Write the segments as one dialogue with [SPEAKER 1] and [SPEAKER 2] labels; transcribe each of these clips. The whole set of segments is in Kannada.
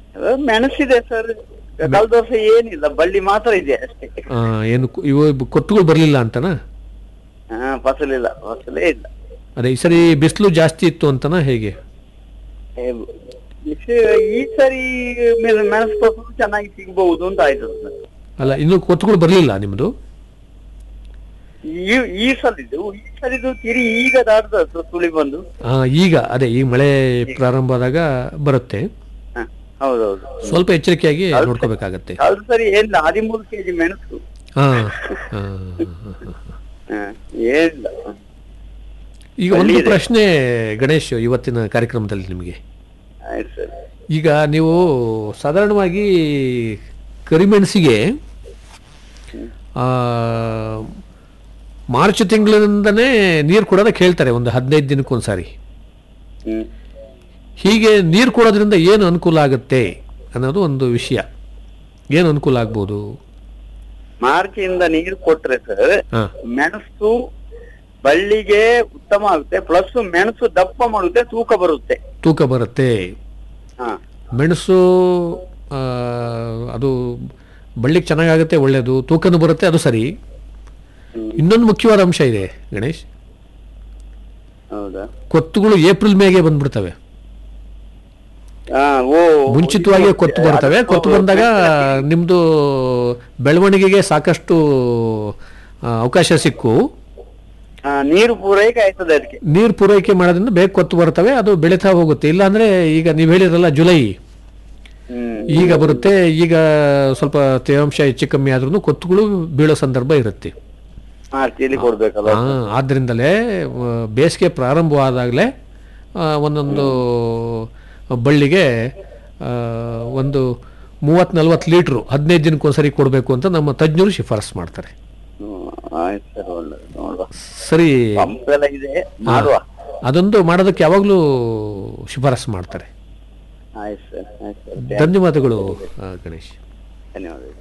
[SPEAKER 1] ಅದು ಮೆಣಸಿದೆ ಸರ್ ಕಳೆದ ವರ್ಷ ಏನಿಲ್ಲ ಬಳ್ಳಿ ಮಾತ್ರ ಇದೆ ಅಷ್ಟೇ
[SPEAKER 2] ಆ, ಏನು ಕು- ಇವು ಕೊತ್ತುಗಳು ಬರಲಿಲ್ಲ ಅಂತನಾ
[SPEAKER 1] ಹಾ ಫಸಲಿಲ್ಲ ಫಸಲೇ ಇಲ್ಲ
[SPEAKER 2] ಅದೇ ಈ ಸರಿ ಬಿಸಿಲು ಜಾಸ್ತಿ ಇತ್ತು ಅಂತನಾ ಹೇಗೆ
[SPEAKER 1] ಏ, ವಿಷಯ ಈ ಸರಿ ಮೇಲೆ ಮೆಣಸು ಫಸಲು ಚೆನ್ನಾಗಿ ಸಿಗಬಹುದು ಅಂತ ಆಯ್ತು ಸರ್
[SPEAKER 2] ಅಲ್ಲ ಇನ್ನು ಕೊತ್ತುಗಳು ಬರಲಿಲ್ಲ ನಿಮ್ಮದು
[SPEAKER 1] ಈ ಈ ಸಲಿದು ಈ ಸಲಿದು ತಿರಿ ಈಗ ದಾಟ್ದ ಸುಳಿ ಬಂದು
[SPEAKER 2] ಈಗ ಅದೇ ಈಗ ಮಳೆ ಪ್ರಾರಂಭ ಆದಾಗ ಬರುತ್ತೆ
[SPEAKER 1] ಹ, ಹೌದೌದು
[SPEAKER 2] ಸ್ವಲ್ಪ ಎಚ್ಚರಿಕೆಯಾಗಿ ನೋಡ್ಕೋಬೇಕಾಗತ್ತೆ
[SPEAKER 1] ಕಳೆದ ಸರಿ ಏನಿಲ್ಲ ಹದಿಮೂರು ಕೆಜಿ ಮೆಣಸು
[SPEAKER 2] ಹಾ ಹಾ, ಹಾ, ಹಾ.
[SPEAKER 1] ಹ, ಏನಿಲ್ಲ
[SPEAKER 2] ಈಗ ಒಂದು ಪ್ರಶ್ನೆ ಗಣೇಶ್ ಇವತ್ತಿನ ಕಾರ್ಯಕ್ರಮದಲ್ಲಿ ನಿಮಗೆ
[SPEAKER 1] ಆಯ್ತು ಸರ್
[SPEAKER 2] ಈಗ ನೀವು ಸಾಧಾರಣವಾಗಿ ಕರಿಮೆಣಸಿಗೆ ಆ, ಮಾರ್ಚ್ ತಿಂಗಳಿಂದನೇ ನೀರು ಕೊಡೋದಕ್ಕೆ ಹೇಳ್ತಾರೆ ಒಂದು ಹದಿನೈದು ದಿನಕ್ಕೊಂದ್ಸಾರಿ
[SPEAKER 1] ಹ್ಮ್
[SPEAKER 2] ಹೀಗೆ ನೀರು ಕೊಡೋದ್ರಿಂದ ಏನು ಅನುಕೂಲ ಆಗುತ್ತೆ ಅನ್ನೋದು ಒಂದು ವಿಷಯ ಏನು ಅನುಕೂಲ ಆಗ್ಬೋದು
[SPEAKER 1] ಮಾರ್ಚ್ ಇಂದ ನೀರು ಕೊಟ್ರೆ ಸರ್
[SPEAKER 2] ಹಾ
[SPEAKER 1] ಮೆಣಸು ಬಳ್ಳಿಗೆ ಉತ್ತಮ ಆಗುತ್ತೆ ಪ್ಲಸ್ ಮೆಣಸು ದಪ್ಪ ಮಾಡುತ್ತೆ ತೂಕ ಬರುತ್ತೆ
[SPEAKER 2] ತೂಕ ಬರುತ್ತೆ
[SPEAKER 1] ಹಾ
[SPEAKER 2] ಮೆಣಸು ಆ, ಅದು ಬಳ್ಳಿಗೆ ಚೆನ್ನಾಗಾಗುತ್ತೆ ಒಳ್ಳೆಯದು ತೂಕನೂ ಬರುತ್ತೆ ಅದು ಸರಿ
[SPEAKER 1] ಹ್ಮ್.
[SPEAKER 2] ಇನ್ನೊಂದು ಮುಖ್ಯವಾದ ಅಂಶ ಇದೆ ಗಣೇಶ್
[SPEAKER 1] ಹೌದಾ
[SPEAKER 2] ಕೊತ್ತುಗಳು ಏಪ್ರಿಲ್ ಮೇಗೆ ಬಂದ್ಬಿಡ್ತವೆ
[SPEAKER 1] ಹಾ ಓ
[SPEAKER 2] ಮುಂಚಿತವಾಗಿ ಕೊತ್ತು ಬರ್ತವೆ ಕೊತ್ತು ಬಂದಾಗ ನಿಮ್ಮದು ಬೆಳವಣಿಗೆಗೆ ಸಾಕಷ್ಟು ಆ, ಅವಕಾಶ ಸಿಕ್ಕು
[SPEAKER 1] ಹಾ, ನೀರು ಪೂರೈಕೆ ಆಯ್ತದೆ ಅದಕ್ಕೆ
[SPEAKER 2] ನೀರು ಪೂರೈಕೆ ಮಾಡೋದ್ರಿಂದ ಬೇಗ ಕೊತ್ತು ಬರ್ತವೆ ಅದು ಬೆಳೀತಾ ಹೋಗುತ್ತೆ ಇಲ್ಲಾಂದ್ರೆ ಈಗ ನೀವು ಹೇಳಿರಲ್ಲ ಜುಲೈ
[SPEAKER 1] ಹ್ಮ್
[SPEAKER 2] ಈಗ ಬರುತ್ತೆ ಈಗ ಸ್ವಲ್ಪ ತೇವಾಂಶ ಹೆಚ್ಚು ಕಮ್ಮಿ ಆದ್ರೂ ಕೊತ್ತುಗಳು ಬೀಳೋ ಸಂದರ್ಭ ಇರುತ್ತೆ
[SPEAKER 1] ಮಾರ್ಚಿಯಲ್ಲಿ ಕೊಡ್ಬೇಕಲ್ಲ
[SPEAKER 2] ಆ, ಆದ್ರಿಂದಲೇ ಆ, ಬೇಸಿಗೆ ಪ್ರಾರಂಭವಾದಾಗಲೇ ಒಂದೊಂದು ಬಳ್ಳಿಗೆ ಆ, ಒಂದು ಮೂವತ್ತು ನಲ್ವತ್ತು ಲೀಟ್ರು ಹದಿನೈದು ದಿನಕ್ಕೊಂದ್ಸರಿ ಕೊಡಬೇಕು ಅಂತ ನಮ್ಮ ತಜ್ಞರು ಶಿಫಾರಸು ಮಾಡ್ತಾರೆ
[SPEAKER 1] ಹ್ಮ್, ಆಯ್ತು ಸರ್ ಒಳ್ಳೆದು ನೋಡುವ
[SPEAKER 2] ಸರಿ
[SPEAKER 1] ಪಂಪ್ ಎಲ್ಲ ಇದೆ ಮಾಡುವ
[SPEAKER 2] ಅದೊಂದು ಮಾಡೋದಕ್ಕೆ ಯಾವಾಗಲೂ ಶಿಫಾರಸು ಮಾಡ್ತಾರೆ
[SPEAKER 1] ಆಯ್ತು ಸರ್ ಆಯ್ತು ಸರ್
[SPEAKER 2] ಧನ್ಯವಾದಗಳು ಆ, ಗಣೇಶ್
[SPEAKER 1] ಧನ್ಯವಾದಗಳು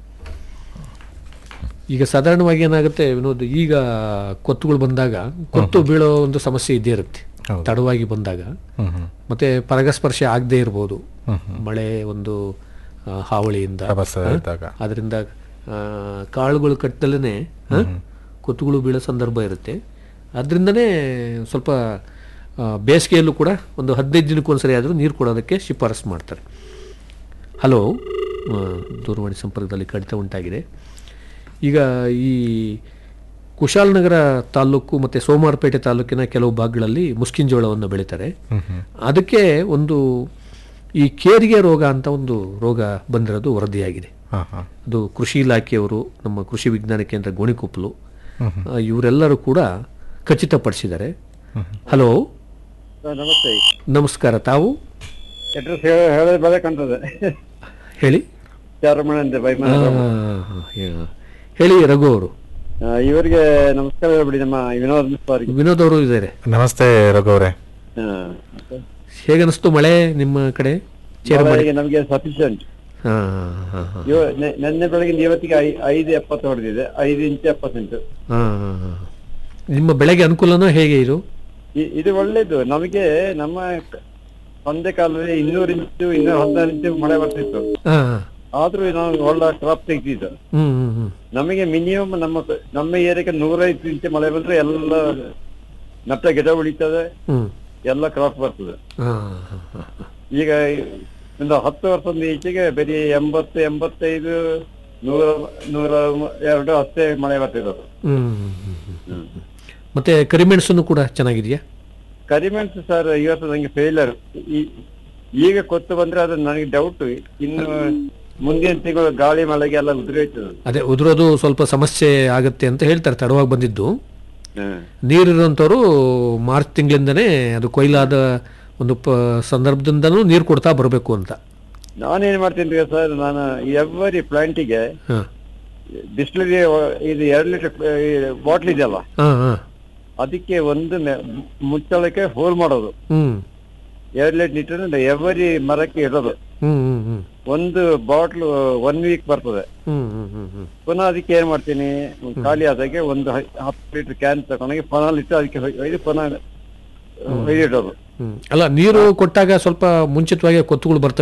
[SPEAKER 2] ಈಗ ಸಾಧಾರಣವಾಗಿ ಏನಾಗುತ್ತೆ ವಿನೋದ್ ಈಗ ಕೊತ್ತುಗಳು ಬಂದಾಗ ಕೊತ್ತು ಬೀಳೋ ಒಂದು ಸಮಸ್ಯೆ ಇದ್ದೇ ಇರುತ್ತೆ
[SPEAKER 3] ಹೌದು.
[SPEAKER 2] ತಡವಾಗಿ ಬಂದಾಗ
[SPEAKER 3] ಹ್ಮ್ ಹ್ಮ್
[SPEAKER 2] ಮತ್ತೆ ಪರಾಗಸ್ಪರ್ಶ ಆಗದೇ ಇರ್ಬೋದು ಮಳೆ ಒಂದು ಆ, ಹಾವಳಿಯಿಂದ
[SPEAKER 3] ರಭಸ ಇದ್ದಾಗ
[SPEAKER 2] ಅದರಿಂದ ಕಾಳುಗಳು ಕಟ್ಟದಲ್ಲೇ ಕೊತ್ತುಗಳು ಬೀಳೋ ಸಂದರ್ಭ ಇರುತ್ತೆ ಅದರಿಂದನೇ ಸ್ವಲ್ಪ ಆ, ಬೇಸಿಗೆಯಲ್ಲೂ ಕೂಡ ಒಂದು ಹದಿನೈದು ದಿನಕ್ಕೊಂದ್ಸರಿ ಆದರೂ ನೀರು ಕೊಡೋದಕ್ಕೆ ಶಿಫಾರಸು ಮಾಡ್ತಾರೆ ಹಲೋ ಆ, ದೂರವಾಣಿ ಸಂಪರ್ಕದಲ್ಲಿ ಕಡಿತ ಉಂಟಾಗಿದೆ ಈಗ ಈ ಕುಶಾಲನಗರ ತಾಲೂಕು ಮತ್ತು ಸೋಮವಾರಪೇಟೆ ತಾಲೂಕಿನ ಕೆಲವು ಭಾಗಗಳಲ್ಲಿ ಮುಸ್ಕಿನ್ ಜೋಳವನ್ನು ಬೆಳೀತಾರೆ ಅದಕ್ಕೆ ಒಂದು ಈ ಕೇರಿಗೆ ರೋಗ ಅಂತ ಒಂದು ರೋಗ ಬಂದಿರೋದು ವರದಿಯಾಗಿದೆ
[SPEAKER 3] ಹಾ ಹಾ
[SPEAKER 2] ಅದು ಕೃಷಿ ಇಲಾಖೆಯವರು ನಮ್ಮ ಕೃಷಿ ವಿಜ್ಞಾನ ಕೇಂದ್ರ ಗೋಣಿಕೊಪ್ಪಲು ಆ, ಇವರೆಲ್ಲರೂ ಕೂಡ ಖಚಿತಪಡಿಸಿದ್ದಾರೆ ಹಲೋ
[SPEAKER 1] ಸರ್ ನಮಸ್ತೆ
[SPEAKER 2] ನಮಸ್ಕಾರ ತಾವು
[SPEAKER 1] ಅಡ್ರೆಸ್ ಹೇಳೋದು ಬೇಕಂತದೆ
[SPEAKER 2] ಹೇಳಿ
[SPEAKER 1] ಚಾರಮಣ ಅಂತ
[SPEAKER 2] ಆ,
[SPEAKER 1] ಬೈಮನೆ
[SPEAKER 2] ಯಾ- ಹೇಳಿ ರಘು ಅವರು
[SPEAKER 1] ಇವರಿಗೆ ನಮಸ್ಕಾರ ಹೇಳ್ಬಿಡಿ ನಮ್ಮ ವಿನೋದ್ ಮಿಸ್ ಅವರಿಗೆ
[SPEAKER 2] ವಿನೋದ್ ಅವರು ಇದ್ದಾರೆ
[SPEAKER 3] ನಮಸ್ತೆ ರಘು ಅವರೇ
[SPEAKER 2] ಹೇಗನಿಸ್ತು ಮಳೆ ನಿಮ್ಮ ಕಡೆ ಚೇರು ಮಳೆ
[SPEAKER 1] ನಮಗೆ ಸಫಿಶಿಯಂಟ್
[SPEAKER 2] ಹಾ ಹಾ ಹಾ
[SPEAKER 1] ನಿನ್ನೆ ಬೆಳಗಿನ ಇವತ್ತಿಗೆ ಐ- ಐದು ಎಪ್ಪತ್ತು ಹೊಡೆದಿದೆ ಐದು ಇಂಚು ಎಪ್ಪತ್ತೆಂಟು
[SPEAKER 2] ಹಾ ಹಾ ಹಾ ನಿಮ್ಮ ಬೆಳೆಗೆ ಅನುಕೂಲನೋ ಹೇಗೆ ಇದು
[SPEAKER 1] ಇ- ಇದು ಒಳ್ಳೇದು ನಮಗೆ ನಮ್ಮ ಕ- ಒಂದೇ ಕಾಲದಲ್ಲಿ ಇನ್ನೂರು ಇಂಚು ಇನ್ನೂರ ಹದಿನಾರು ಇಂಚು ಮಳೆ ಬರ್ತಿತ್ತು
[SPEAKER 2] ಹಾ
[SPEAKER 1] ಆದ್ರೂ ನಾವು ಒಳ್ಳೆ ಕ್ರಾಪ್ ತೆಗ್ದಿದ್ದು
[SPEAKER 2] ಹ್ಮ್ ಹ್ಮ್ ಹ್ಮ್
[SPEAKER 1] ನಮಗೆ ಮಿನಿಮಮ್ ನಮ್ಮ ಕ- ನಮ್ಮ ಏರಿಯಾಕ್ಕೆ ನೂರೈದು ಇಂಚು ಮಳೆ ಬಂದ್ರೆ ಎಲ್ಲ ನಟ್ಟ ಗಿಡ ಉಳಿತದೆ
[SPEAKER 2] ಹ್ಮ್
[SPEAKER 1] ಎಲ್ಲ ಕ್ರಾಪ್ ಬರ್ತದೆ
[SPEAKER 2] ಹಾ ಹಾ ಹಾ ಹಾ.
[SPEAKER 1] ಈಗ ಒಂದು ಹತ್ತು ವರ್ಷದ ಈಚೆಗೆ ಬರೀ ಎಂಬತ್ತು ಎಂಬತ್ತೈದು ನೂರ ನೂರ ಎರಡು ಅಷ್ಟೇ ಮಳೆ ಬರ್ತಿರೋದು
[SPEAKER 2] ಹ್ಮ್ ಹ್ಮ್ ಹ್ಮ್ ಹ್ಮ್. ಮತ್ತೆ ಕರಿಮೆಣಸನ್ನು ಕೂಡ ಚೆನ್ನಾಗಿದೆಯಾ
[SPEAKER 1] ಕರಿಮೆಣಸು ಸರ್ ಇವತ್ತು ನಂಗೆ ಫೇಲರ್ ಈಗ ಕೊತ್ತು ಬಂದ್ರೆ ಅದು ನನಗೆ ಡೌಟ್ ಇನ್ನು ಮುಂದಿನ ತಿಂಗಳು ಗಾಳಿ ಮಳೆಗೆ ಎಲ್ಲ ಉದುರೋಯ್ತದೆ
[SPEAKER 2] ಅದೇ ಉದುರೋದು ಸ್ವಲ್ಪ ಸಮಸ್ಯೆ ಆಗುತ್ತೆ ಅಂತ ಹೇಳ್ತಾರೆ ತಡವಾಗಿ ಬಂದಿದ್ದು ನೀರಿರೋಂಥವ್ರು ಮಾರ್ಚ್ ತಿಂಗಳಿಂದನೇ ಅದು ಕೊಯ್ಲಾದ ಒಂದು ಪ ಸಂದರ್ಭದಿಂದನೂ ನೀರು ಕೊಡ್ತಾ ಬರಬೇಕು ಅಂತ
[SPEAKER 1] ನಾನೇನ್ ಮಾಡ್ತೀನಿ ಸರ್ ನಾನು ಎವ್ರಿ ಪ್ಲಾಂಟಿಗೆ
[SPEAKER 2] ಹಾಂ
[SPEAKER 1] ಬಿಸ್ಲರಿ ಇದು ಎರಡು ಲೀಟರ್ ಬಾಟ್ಲ್ ಇದೆಯಲ್ಲ
[SPEAKER 2] ಹಾಂ ಹಾಂ
[SPEAKER 1] ಅದಕ್ಕೆ ಒಂದು ಮೆ- ಮುಚ್ಚಳಕ್ಕೆ ಹೋಲ್ ಮಾಡೋದು
[SPEAKER 2] ಹ್ಞೂ
[SPEAKER 1] ಎರಡು ಲೀಟರ್ ನೀಟರ್ ಎವರಿ ಮರಕ್ಕೆ ಇಡೋದು
[SPEAKER 2] ಹ್ಞೂ ಹ್ಞೂ ಹ್ಞೂ
[SPEAKER 1] ಒಂದು ಬಾಟ್ಲ್ ಒನ್ ವೀಕ್ ಬರ್ತದೆ
[SPEAKER 2] ಹ್ಞೂ ಹ್ಞೂ ಹ್ಞೂ ಹ್ಞೂ
[SPEAKER 1] ಪುನಃ ಅದಕ್ಕೆ ಏನ್ ಮಾಡ್ತೀನಿ ಖಾಲಿ ಆದಾಗೆ ಒಂದು ಹ- ಹತ್ತು ಲೀಟರ್ ಕ್ಯಾನ್ ತಗೊಂಡೋಗಿ ಪುನಃ ಇಟ್ಟು ಅದಕ್ಕೆ ಒಯ್- ಒಯ್ದು ಪುನಃ ಒಯ್ದಿಡೋದು
[SPEAKER 2] ಹ್ಞೂ ಅಲ್ಲ ನೀರು ಕೊಟ್ಟಾಗ ಸ್ವಲ್ಪ ಮುಂಚಿತವಾಗಿ ಕೊತ್ತುಗಳು ಬರ್ತವೆ